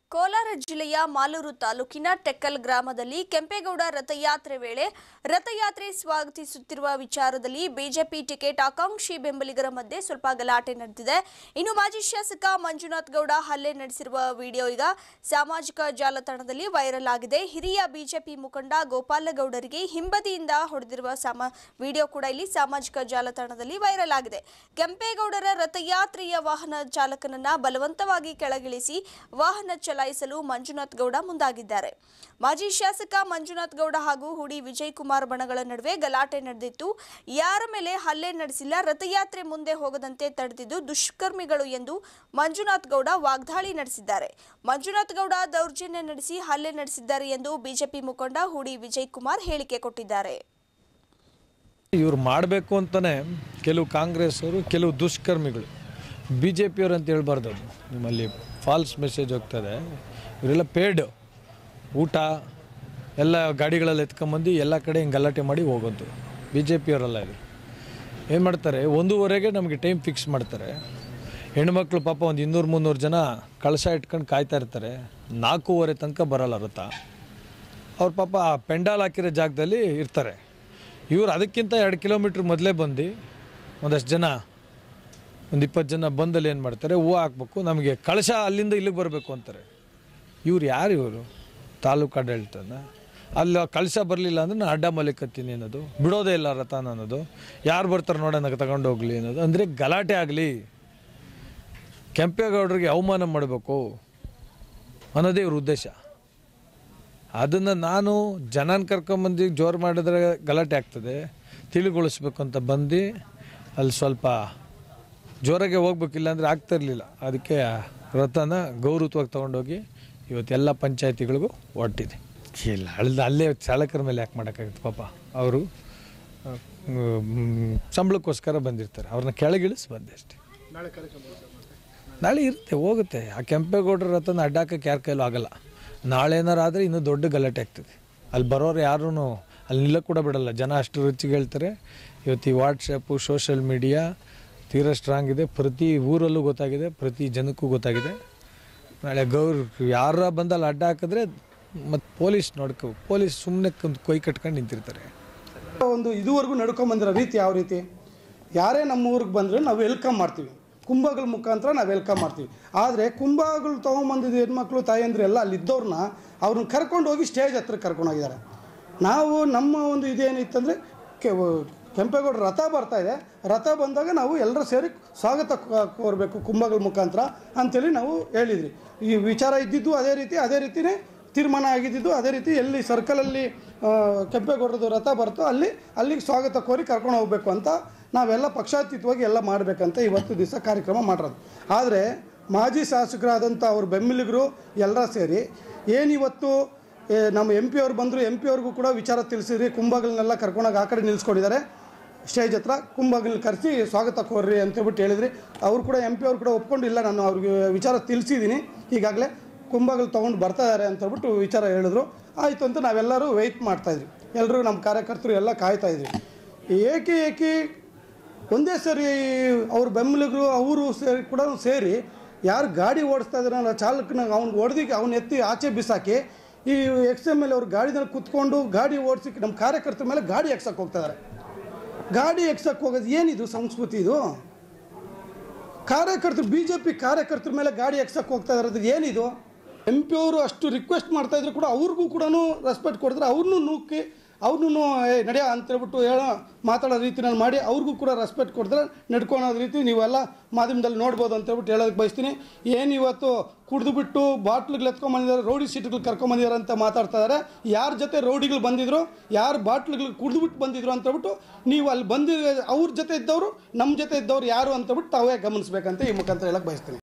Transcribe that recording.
ಕೋಲಾರ ಜಿಲ್ಲೆಯ ಮಾಲೂರು ತಾಲೂಕಿನ ಟೆಕ್ಕಲ್ ಗ್ರಾಮದಲ್ಲಿ ಕೆಂಪೇಗೌಡ ರಥಯಾತ್ರೆ ವೇಳೆ ರಥಯಾತ್ರೆ ಸ್ವಾಗತಿಸುತ್ತಿರುವ ವಿಚಾರದಲ್ಲಿ ಬಿಜೆಪಿ ಟಿಕೆಟ್ ಆಕಾಂಕ್ಷಿ ಬೆಂಬಲಿಗರ ಮಧ್ಯೆ ಸ್ವಲ್ಪ ಗಲಾಟೆ ನಡೆದಿದೆ ಇನ್ನು ಮಾಜಿ ಶಾಸಕ ಮಂಜುನಾಥ್ ಗೌಡ ಹಲ್ಲೆ ನಡೆಸಿರುವ ವಿಡಿಯೋ ಈಗ ಸಾಮಾಜಿಕ ಜಾಲತಾಣದಲ್ಲಿ ವೈರಲ್ ಆಗಿದೆ ಹಿರಿಯ ಬಿಜೆಪಿ ಮುಖಂಡ ಗೋಪಾಲಗೌಡರಿಗೆ ಹಿಂಬದಿಯಿಂದ ಹೊಡೆದಿರುವ ಸಾಮ ವಿಡಿಯೋ ಕೂಡ ಇಲ್ಲಿ ಸಾಮಾಜಿಕ ಜಾಲತಾಣದಲ್ಲಿ ವೈರಲ್ ಆಗಿದೆ ಕೆಂಪೇಗೌಡರ ರಥಯಾತ್ರೆಯ ವಾಹನ ಚಾಲಕನನ್ನ ಬಲವಂತವಾಗಿ ಕೆಳಗಿಳಿಸಿ ವಾಹನ ಚಲಾಯಿಸಲು ಮಂಜುನಾಥ್ ಗೌಡ ಮುಂದಾಗಿದ್ದಾರೆ ಮಾಜಿ ಶಾಸಕ ಮಂಜುನಾಥ್ ಗೌಡ ಹಾಗೂ ಹುಡಿ ವಿಜಯ್ ಕುಮಾರ್ ಬಣಗಳ ನಡುವೆ ಗಲಾಟೆ ನಡೆದಿತ್ತು ಯಾರ ಮೇಲೆ ಹಲ್ಲೆ ನಡೆಸಿಲ್ಲ ರಥಯಾತ್ರೆ ಮುಂದೆ ಹೋಗದಂತೆ ತಡೆದಿದ್ದು ದುಷ್ಕರ್ಮಿಗಳು ಎಂದು ಮಂಜುನಾಥ್ ಗೌಡ ವಾಗ್ದಾಳಿ ನಡೆಸಿದ್ದಾರೆ ಮಂಜುನಾಥ್ ಗೌಡ ದೌರ್ಜನ್ಯ ನಡೆಸಿ ಹಲ್ಲೆ ನಡೆಸಿದ್ದಾರೆ ಎಂದು ಬಿಜೆಪಿ ಮುಖಂಡ ಹುಡಿ ವಿಜಯ್ ಕುಮಾರ್ ಹೇಳಿಕೆ ಕೊಟ್ಟಿದ್ದಾರೆ ಇವ್ರು ಮಾಡಬೇಕು ಅಂತಲೇ ಕೆಲವು ಕಾಂಗ್ರೆಸ್ ಅವರು ಕೆಲವು ದುಷ್ಕರ್ಮಿಗಳು ಬಿ ಜೆ ಪಿಯವರು ಅಂತ ಹೇಳ್ಬಾರ್ದು ಅದು ನಿಮ್ಮಲ್ಲಿ ಫಾಲ್ಸ್ ಮೆಸೇಜ್ ಹೋಗ್ತದೆ ಇವರೆಲ್ಲ ಪೇಡ್ ಊಟ ಎಲ್ಲ ಗಾಡಿಗಳಲ್ಲಿ ಎತ್ಕೊಂಬಂದು ಎಲ್ಲ ಕಡೆ ಹಿಂಗೆ ಗಲಾಟೆ ಮಾಡಿ ಹೋಗೋದು ಬಿ ಜೆ ಪಿಯವರೆಲ್ಲ ಇದು ಏನು ಮಾಡ್ತಾರೆ ಒಂದೂವರೆಗೆ ನಮಗೆ ಟೈಮ್ ಫಿಕ್ಸ್ ಮಾಡ್ತಾರೆ ಹೆಣ್ಮಕ್ಳು ಪಾಪ ಒಂದು ಇನ್ನೂರು ಮುನ್ನೂರು ಜನ ಕಳಶ ಇಟ್ಕೊಂಡು ಕಾಯ್ತಾ ಇರ್ತಾರೆ ನಾಲ್ಕೂವರೆ ತನಕ ಬರಲ್ಲ ರಥ ಅವ್ರ ಪಾಪ ಆ ಪೆಂಡಾಲ್ ಹಾಕಿರೋ ಜಾಗದಲ್ಲಿ ಇರ್ತಾರೆ ಇವ್ರು ಅದಕ್ಕಿಂತ ಎರಡು ಕಿಲೋಮೀಟ್ರ್ ಮೊದಲೇ ಬಂದು ಒಂದಷ್ಟು ಜನ ಒಂದು ಇಪ್ಪತ್ತು ಜನ ಬಂದಲ್ಲಿ ಏನು ಮಾಡ್ತಾರೆ ಹೂವು ಹಾಕ್ಬೇಕು ನಮಗೆ ಕಳಶ ಅಲ್ಲಿಂದ ಇಲ್ಲಿಗೆ ಬರಬೇಕು ಅಂತಾರೆ ಇವ್ರು ಯಾರು ಇವರು ತಾಲೂಕು ಆಡಳಿತನ ಅಲ್ಲಿ ಆ ಕಳಶ ಬರಲಿಲ್ಲ ಅಂದ್ರೆ ನಾನು ಅಡ್ಡ ಮಲಿಕತ್ತೀನಿ ಅನ್ನೋದು ಬಿಡೋದೇ ಇಲ್ಲ ರಥನ ಅನ್ನೋದು ಯಾರು ಬರ್ತಾರೆ ನೋಡೋಣ ತಗೊಂಡು ಹೋಗ್ಲಿ ಅನ್ನೋದು ಅಂದರೆ ಗಲಾಟೆ ಆಗಲಿ ಕೆಂಪೇಗೌಡರಿಗೆ ಅವಮಾನ ಮಾಡಬೇಕು ಅನ್ನೋದೇ ಇವ್ರ ಉದ್ದೇಶ ಅದನ್ನು ನಾನು ಜನನ ಕರ್ಕೊಂಬಂದು ಜೋರು ಮಾಡಿದ್ರೆ ಗಲಾಟೆ ಆಗ್ತದೆ ತಿಳಿಗೊಳಿಸ್ಬೇಕು ಅಂತ ಬಂದು ಅಲ್ಲಿ ಸ್ವಲ್ಪ ಜೋರಾಗೆ ಹೋಗ್ಬೇಕಿಲ್ಲ ಅಂದರೆ ಆಗ್ತಾ ಇರಲಿಲ್ಲ ಅದಕ್ಕೆ ಆ ರಥನ ಗೌರವವಾಗಿ ತೊಗೊಂಡೋಗಿ ಇವತ್ತೆಲ್ಲ ಪಂಚಾಯತಿಗಳಿಗೂ ಹೊಟ್ಟಿದೆ ಇಲ್ಲ ಅಳ್ದ ಅಲ್ಲೇ ಚಾಲಕರ ಮೇಲೆ ಯಾಕೆ ಮಾಡೋಕ್ಕಾಗುತ್ತೆ ಪಾಪ ಅವರು ಸಂಬಳಕ್ಕೋಸ್ಕರ ಬಂದಿರ್ತಾರೆ ಅವ್ರನ್ನ ಕೆಳಗಿಳಿಸಿ ಬಂದೆ ಅಷ್ಟೇ ನಾಳೆ ಇರುತ್ತೆ ಹೋಗುತ್ತೆ ಆ ಕೆಂಪೇಗೌಡರ ರಥನ ಅಡ್ಡಾಕಕ್ಕೆ ಯಾರ ಕೈಲೂ ಆಗಲ್ಲ ನಾಳೆ ಏನಾರು ಆದರೆ ಇನ್ನೂ ದೊಡ್ಡ ಗಲಾಟೆ ಆಗ್ತದೆ ಅಲ್ಲಿ ಬರೋರು ಯಾರೂ ಅಲ್ಲಿ ನಿಲ್ಲಕ್ಕೆ ಕೂಡ ಬಿಡಲ್ಲ ಜನ ಅಷ್ಟು ರುಚಿಗೆ ಹೇಳ್ತಾರೆ ಇವತ್ತು ಈ ವಾಟ್ಸಪ್ಪು ಸೋಷಲ್ ಮೀಡಿಯಾ ತೀರಾ ಸ್ಟ್ರಾಂಗ್ ಇದೆ ಪ್ರತಿ ಊರಲ್ಲೂ ಗೊತ್ತಾಗಿದೆ ಪ್ರತಿ ಜನಕ್ಕೂ ಗೊತ್ತಾಗಿದೆ ನಾಳೆ ಗೌರ್ ಯಾರ ಬಂದಲ್ಲಿ ಅಡ್ಡ ಹಾಕಿದ್ರೆ ಮತ್ತು ಪೊಲೀಸ್ ನೋಡ್ಕೊ ಪೊಲೀಸ್ ಸುಮ್ಮನೆ ಕೊಯ್ ಕಟ್ಕೊಂಡು ನಿಂತಿರ್ತಾರೆ ಒಂದು ಇದುವರೆಗೂ ನಡ್ಕೊಂಬಂದಿರೋ ರೀತಿ ಯಾವ ರೀತಿ ಯಾರೇ ನಮ್ಮ ಊರಿಗೆ ಬಂದರೆ ನಾವು ವೆಲ್ಕಮ್ ಮಾಡ್ತೀವಿ ಕುಂಭಗಳ ಮುಖಾಂತರ ನಾವು ವೆಲ್ಕಮ್ ಮಾಡ್ತೀವಿ ಆದರೆ ಕುಂಭಗಳು ತೊಗೊಂಬಂದಿದ್ದು ಹೆಣ್ಮಕ್ಳು ತಾಯಂದ್ರು ಎಲ್ಲ ಅಲ್ಲಿದ್ದವ್ರನ್ನ ಅವ್ರನ್ನ ಕರ್ಕೊಂಡು ಹೋಗಿ ಸ್ಟೇಜ್ ಹತ್ರ ಕರ್ಕೊಂಡು ಹೋಗಿದ್ದಾರೆ ನಾವು ನಮ್ಮ ಒಂದು ಇದೇನಿತ್ತಂದರೆ ಕೆ ಕೆಂಪೇಗೌಡ ರಥ ಬರ್ತಾ ಇದೆ ರಥ ಬಂದಾಗ ನಾವು ಎಲ್ಲರೂ ಸೇರಿ ಸ್ವಾಗತ ಕೋ- ಕೋರಬೇಕು ಕುಂಭಗಳ ಮುಖಾಂತರ ಅಂಥೇಳಿ ನಾವು ಹೇಳಿದ್ವಿ ಈ ವಿಚಾರ ಇದ್ದಿದ್ದು ಅದೇ ರೀತಿ ಅದೇ ರೀತಿಯೇ ತೀರ್ಮಾನ ಆಗಿದ್ದಿದ್ದು ಅದೇ ರೀತಿ ಎಲ್ಲಿ ಸರ್ಕಲಲ್ಲಿ ಆ, ಕೆಂಪೇಗೌಡರದು ರಥ ಬರ್ತೋ ಅಲ್ಲಿ ಅಲ್ಲಿಗೆ ಸ್ವಾಗತ ಕೋರಿ ಕರ್ಕೊಂಡು ಹೋಗಬೇಕು ಅಂತ ನಾವೆಲ್ಲ ಪಕ್ಷಾತೀತವಾಗಿ ಎಲ್ಲ ಮಾಡಬೇಕಂತ ಇವತ್ತು ದಿವಸ ಕಾರ್ಯಕ್ರಮ ಮಾಡಿರೋದು ಆದರೆ ಮಾಜಿ ಶಾಸಕರಾದಂಥ ಅವ್ರ ಬೆಂಬಲಿಗರು ಎಲ್ಲರ ಸೇರಿ ಏನಿವತ್ತು ಏ, ನಮ್ಮ ಎಂ ಪಿ ಅವ್ರು ಬಂದರು ಎಂ ಪಿ ಅವ್ರಿಗೂ ಕೂಡ ವಿಚಾರ ತಿಳಿಸಿದ್ರಿ ಕುಂಭಗಳನ್ನೆಲ್ಲ ಕರ್ಕೊಂಡೋಗಿ ಆ ಕಡೆ ನಿಲ್ಲಿಸ್ಕೊಂಡಿದ್ದಾರೆ ಸ್ಟೇಜ್ ಹತ್ರ ಕುಂಭಗಳನ್ನ ಕರೆಸಿ ಸ್ವಾಗತ ಕೋರ್ರಿ ಅಂತೇಳ್ಬಿಟ್ಟು ಹೇಳಿದ್ರಿ ಅವರು ಕೂಡ ಎಂ ಪಿ ಅವ್ರು ಕೂಡ ಒಪ್ಕೊಂಡಿಲ್ಲ ನಾನು ಅವ್ರಿಗೆ ವಿಚಾರ ತಿಳಿಸಿದ್ದೀನಿ ಈಗಾಗಲೇ ಕುಂಭಗಳು ತೊಗೊಂಡು ಬರ್ತಾ ಇದ್ದಾರೆ ಅಂತ ಹೇಳ್ಬಿಟ್ಟು ವಿಚಾರ ಹೇಳಿದ್ರು ಆಯಿತು ಅಂತ ನಾವೆಲ್ಲರೂ ವೆಯ್ಟ್ ಮಾಡ್ತಾಯಿದ್ವಿ ಎಲ್ಲರೂ ನಮ್ಮ ಕಾರ್ಯಕರ್ತರು ಎಲ್ಲ ಕಾಯ್ತಾ ಇದ್ವಿ ಏಕೆ ಏಕೆ ಒಂದೇ ಸರಿ ಅವ್ರ ಬೆಂಬಲಿಗರು ಅವರು ಸೇರಿ ಕೂಡ ಸೇರಿ ಯಾರು ಗಾಡಿ ಓಡಿಸ್ತಾ ಇದ್ದಾರೆ ಚಾಲಕನ ಅವ್ನಿಗೆ ಹೊಡೆದಿ ಅವ್ನು ಎತ್ತಿ ಆಚೆ ಬಿಸಾಕಿ ಈ ಎಕ್ಸ್ ಎಮ್ ಎಲ್ ಅವ್ರು ಗಾಡಿದಲ್ಲಿ ಕುತ್ಕೊಂಡು ಗಾಡಿ ಓಡಿಸಿ ನಮ್ಮ ಕಾರ್ಯಕರ್ತರ ಮೇಲೆ ಗಾಡಿ ಎಕ್ಸಕ್ಕೆ ಹೋಗ್ತಾ ಇದ್ದಾರೆ ಗಾಡಿ ಎಕ್ಸಕ್ಕೆ ಹೋಗೋದು ಏನಿದು ಸಂಸ್ಕೃತಿ ಇದು ಕಾರ್ಯಕರ್ತರು ಬಿ ಜೆ ಪಿ ಕಾರ್ಯಕರ್ತರ ಮೇಲೆ ಗಾಡಿ ಎಕ್ಸಕ್ಕೆ ಹೋಗ್ತಾ ಇರೋದು ಏನಿದು ಎಂ ಪಿ ಅವರು ಅಷ್ಟು ರಿಕ್ವೆಸ್ಟ್ ಮಾಡ್ತಾ ಇದ್ರು ಕೂಡ ಅವ್ರಿಗೂ ಕೂಡ ರೆಸ್ಪೆಕ್ಟ್ ಕೊಡಿದ್ರೆ ಅವ್ರನ್ನೂ ನೂಕಿ ಅವ್ರನ್ನೂ ಏ ನಡೆಯ ಅಂತೇಳ್ಬಿಟ್ಟು ಹೇಳೋ ಮಾತಾಡೋ ರೀತಿನಲ್ಲಿ ಮಾಡಿ ಅವ್ರಿಗೂ ಕೂಡ ರೆಸ್ಪೆಕ್ಟ್ ಕೊಡಿದ್ರೆ ನಡ್ಕೊಳೋದು ರೀತಿ ನೀವೆಲ್ಲ ಮಾಧ್ಯಮದಲ್ಲಿ ನೋಡ್ಬೋದು ಅಂತೇಳ್ಬಿಟ್ಟು ಹೇಳೋದಕ್ಕೆ ಬಯಸ್ತೀನಿ ಏನು ಇವತ್ತು ಕುಡಿದು ಬಿಟ್ಟು ಬಾಟ್ಲಿಗಳು ಎತ್ಕೊಂಬಂದಿದ್ದಾರೆ ರೌಡಿ ಸೀಟ್ಗಳು ಕರ್ಕೊಂಬಂದಿದ್ದಾರೆ ಅಂತ ಮಾತಾಡ್ತಾ ಇದ್ದಾರೆ ಯಾರ ಜೊತೆ ರೌಡಿಗಳು ಬಂದಿದ್ರು ಯಾರು ಬಾಟ್ಲಿಗಳು ಕುಡಿದು ಬಂದಿದ್ರು ಅಂತೇಳ್ಬಿಟ್ಟು ನೀವು ಅಲ್ಲಿ ಬಂದಿರೋ ಅವ್ರ ಜೊತೆ ಇದ್ದವರು ನಮ್ಮ ಜೊತೆ ಇದ್ದವ್ರು ಯಾರು ಅಂತೇಳ್ಬಿಟ್ಟು ತಾವೇ ಗಮನಿಸ್ಬೇಕಂತ ಈ ಮುಖಾಂತರ ಹೇಳಕ್ಕೆ ಬಯಸ್ತೀನಿ